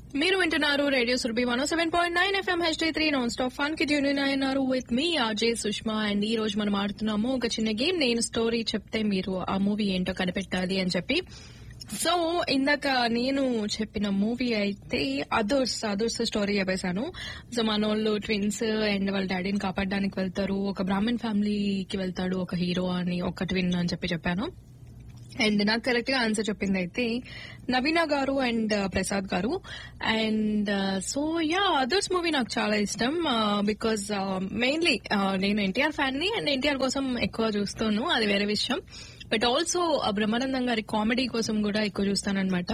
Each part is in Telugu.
మీరు వింటున్నారు radio Surabhi one seven point nine FM HD three non stop fun కి ట్యూన్ అయినారు విత్ మీ ఆర్జే సుష్మా అండ్ ఈ రోజు మనం ఆడుతున్నాము ఒక చిన్న గేమ్ నేను స్టోరీ చెప్తే మీరు ఆ మూవీ ఏంటో కనిపెట్టాలి అని చెప్పి సో ఇందాక నేను చెప్పిన మూవీ అయితే అదర్స్ అదర్స్ స్టోరీ చెప్పేశాను సో మనోళ్ళు ట్విన్స్ అండ్ వాళ్ళ డాడీని కాపాడడానికి వెళ్తారు ఒక బ్రాహ్మణ్ ఫ్యామిలీకి వెళ్తాడు ఒక హీరో అని ఒక ట్విన్ అని చెప్పి చెప్పాను అండ్ నాకు కరెక్ట్ గా ఆన్సర్ చెప్పింది అయితే నవీన గారు అండ్ ప్రసాద్ గారు and so ya Adhurs movie నాకు చాలా ఇష్టం బికాజ్ మెయిన్లీ నేను ఎన్టీఆర్ ఫ్యాన్ ని అండ్ ఎన్టీఆర్ కోసం ఎక్కువ చూస్తాను అది వేరే విషయం బట్ ఆల్సో బ్రహ్మానందం గారి కామెడీ కోసం కూడా ఎక్కువ చూస్తానన్నమాట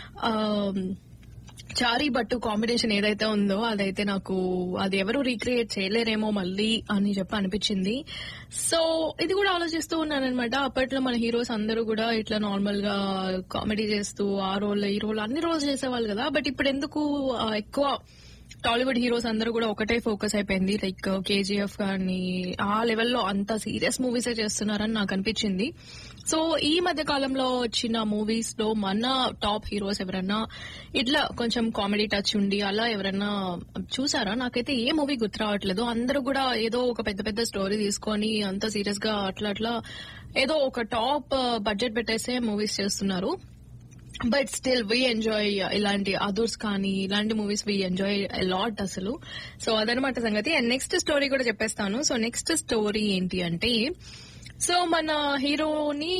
చారీ బట్టు కాంబినేషన్ ఏదైతే ఉందో అదైతే నాకు అది ఎవరు రీక్రియేట్ చేయలేరేమో మళ్ళీ అని చెప్పి అనిపించింది సో ఇది కూడా ఆలోచిస్తూ ఉన్నాను అనమాట అప్పట్లో మన హీరోస్ అందరూ కూడా ఇట్లా నార్మల్ గా కామెడీ చేస్తూ ఆ రోల్ ఈ రోల్ అన్ని రోల్స్ చేసేవాళ్ళు కదా బట్ ఇప్పుడు ఎందుకు ఆ, ఎక్కువ టాలీవుడ్ హీరోస్ అందరూ కూడా ఒకటే ఫోకస్ అయిపోయింది లైక్ కేజీఎఫ్ కానీ ఆ లెవెల్లో అంత సీరియస్ మూవీస్ చేస్తున్నారని నాకు అనిపించింది సో ఈ మధ్య కాలంలో వచ్చిన మూవీస్ లో మన టాప్ హీరోస్ ఎవరన్నా ఇట్లా కొంచెం కామెడీ టచ్ ఉండి అలా ఎవరన్నా చూసారా నాకైతే ఏ మూవీ గుర్తు రావట్లేదు అందరూ కూడా ఏదో ఒక పెద్ద పెద్ద స్టోరీ తీసుకొని అంత సీరియస్ గా అట్లా అట్లా ఏదో ఒక టాప్ బడ్జెట్ పెట్టేసే మూవీస్ చేస్తున్నారు బట్ స్టిల్ వీ ఎంజాయ్ ఇలాంటి అదర్స్ కానీ ఇలాంటి మూవీస్ వీ ఎంజాయ్ లాట్ అసలు సో అదనమాట సంగతి అండ్ నెక్స్ట్ స్టోరీ కూడా చెప్పేస్తాను సో నెక్స్ట్ స్టోరీ ఏంటి అంటే సో మన హీరోని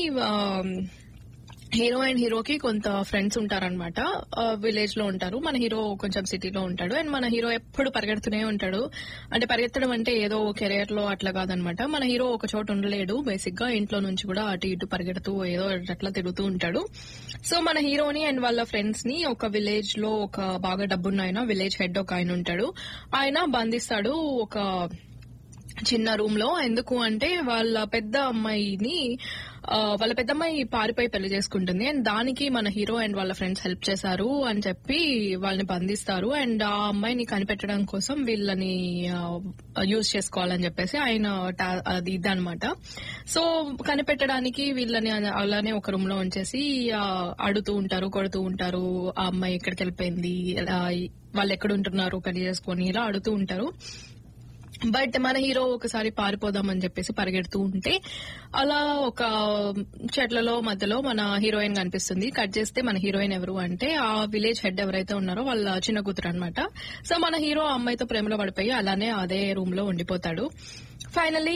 హీరో అండ్ హీరోకి కొంత ఫ్రెండ్స్ ఉంటారనమాట విలేజ్ లో ఉంటారు మన హీరో కొంచెం సిటీలో ఉంటాడు అండ్ మన హీరో ఎప్పుడు పరిగెడుతూనే ఉంటాడు అంటే పరిగెత్తడం అంటే ఏదో కెరియర్ లో అట్లా కాదనమాట మన హీరో ఒక చోట ఉండలేడు బేసిక్ గా ఇంట్లో నుంచి కూడా అటు ఇటు పరిగెడుతూ ఏదో అట్లా తిరుగుతూ ఉంటాడు సో మన హీరోని అండ్ వాళ్ళ ఫ్రెండ్స్ ని ఒక విలేజ్ లో ఒక బాగా డబ్బున్న ఆయన విలేజ్ హెడ్ ఒక ఆయన ఉంటాడు ఆయన బంధిస్తాడు ఒక చిన్న రూమ్ లో ఎందుకు అంటే వాళ్ళ పెద్ద అమ్మాయిని ఆ, వాళ్ళ పెద్ద అమ్మాయి పారిపోయి పెళ్లి చేసుకుంటుంది అండ్ దానికి మన హీరో అండ్ వాళ్ళ ఫ్రెండ్స్ హెల్ప్ చేశారు అని చెప్పి వాళ్ళని బంధిస్తారు అండ్ ఆ అమ్మాయిని కనిపెట్టడం కోసం వీళ్ళని యూజ్ చేసుకోవాలని చెప్పేసి ఆయన టా- అది ఇదనమాట సో కనిపెట్టడానికి వీళ్ళని అలా- అలానే ఒక రూమ్ లో ఉంచేసి ఆ, అడుగుతూ ఉంటారు కొడుతూ ఉంటారు ఆ అమ్మాయి ఎక్కడికి వెళ్ళిపోయింది ఎలా, వాళ్ళు ఎక్కడ ఉంటున్నారు పెళ్లి చేసుకొని ఇలా అడుగుతూ ఉంటారు బట్ మన హీరో ఒకసారి పారిపోదామని చెప్పేసి పరిగెడుతూ ఉంటే అలా ఒక చెట్లలో మధ్యలో మన హీరోయిన్ కనిపిస్తుంది కట్ చేస్తే మన హీరోయిన్ ఎవరు అంటే ఆ విలేజ్ హెడ్ ఎవరైతే ఉన్నారో వాళ్ళ చిన్న కూతురు అనమాట సో మన హీరో ఆ అమ్మాయితో ప్రేమలో పడిపోయి అలానే అదే రూమ్ లో ఉండిపోతాడు ఫైనలీ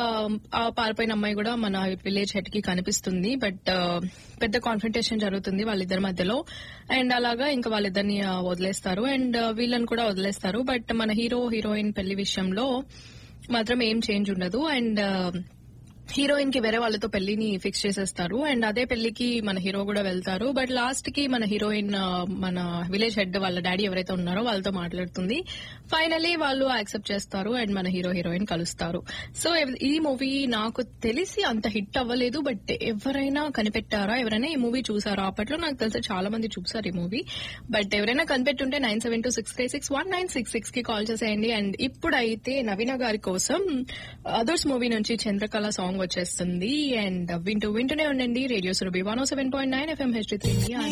ఆ పారిపోయిన అమ్మాయి కూడా మన విలేజ్ హెడ్ కి కనిపిస్తుంది బట్ పెద్ద కాన్ఫ్రంటేషన్ జరుగుతుంది వాళ్ళిద్దరి మధ్యలో అండ్ అలాగా ఇంకా వాళ్ళిద్దరిని ఆ, వదిలేస్తారు అండ్ వీళ్ళని కూడా వదిలేస్తారు బట్ మన హీరో హీరోయిన్ పెళ్లి విషయంలో మాత్రం ఏం చేంజ్ ఉండదు అండ్ హీరోయిన్ కి వేరే వాళ్ళతో పెళ్లిని ఫిక్స్ చేసేస్తారు అండ్ అదే పెళ్లికి మన హీరో కూడా వెళ్తారు బట్ లాస్ట్ కి మన హీరోయిన్ ఆ, మన విలేజ్ హెడ్ వాళ్ళ డాడీ ఎవరైతే ఉన్నారో వాళ్ళతో మాట్లాడుతుంది ఫైనలీ వాళ్ళు యాక్సెప్ట్ చేస్తారు అండ్ మన హీరో హీరోయిన్ కలుస్తారు సో ఎవ్- ఈ మూవీ నాకు తెలిసి అంత హిట్ అవ్వలేదు బట్ ఎవరైనా కనిపెట్టారా ఎవరైనా ఈ మూవీ చూసారా అప్పట్లో నాకు తెలిసి చాలా మంది చూసారు ఈ మూవీ బట్ ఎవరైనా కనిపెట్టుంటే nine seven two six three six one nine six six కి కాల్ చేసేయండి అండ్ ఇప్పుడైతే నవీన గారి కోసం అదర్స్ మూవీ నుంచి చంద్రకళ సాంగ్ వచ్చేస్తుంది అండ్ వింటూ వింటూనే ఉండండి radio Surabhi one seven point nine FM H three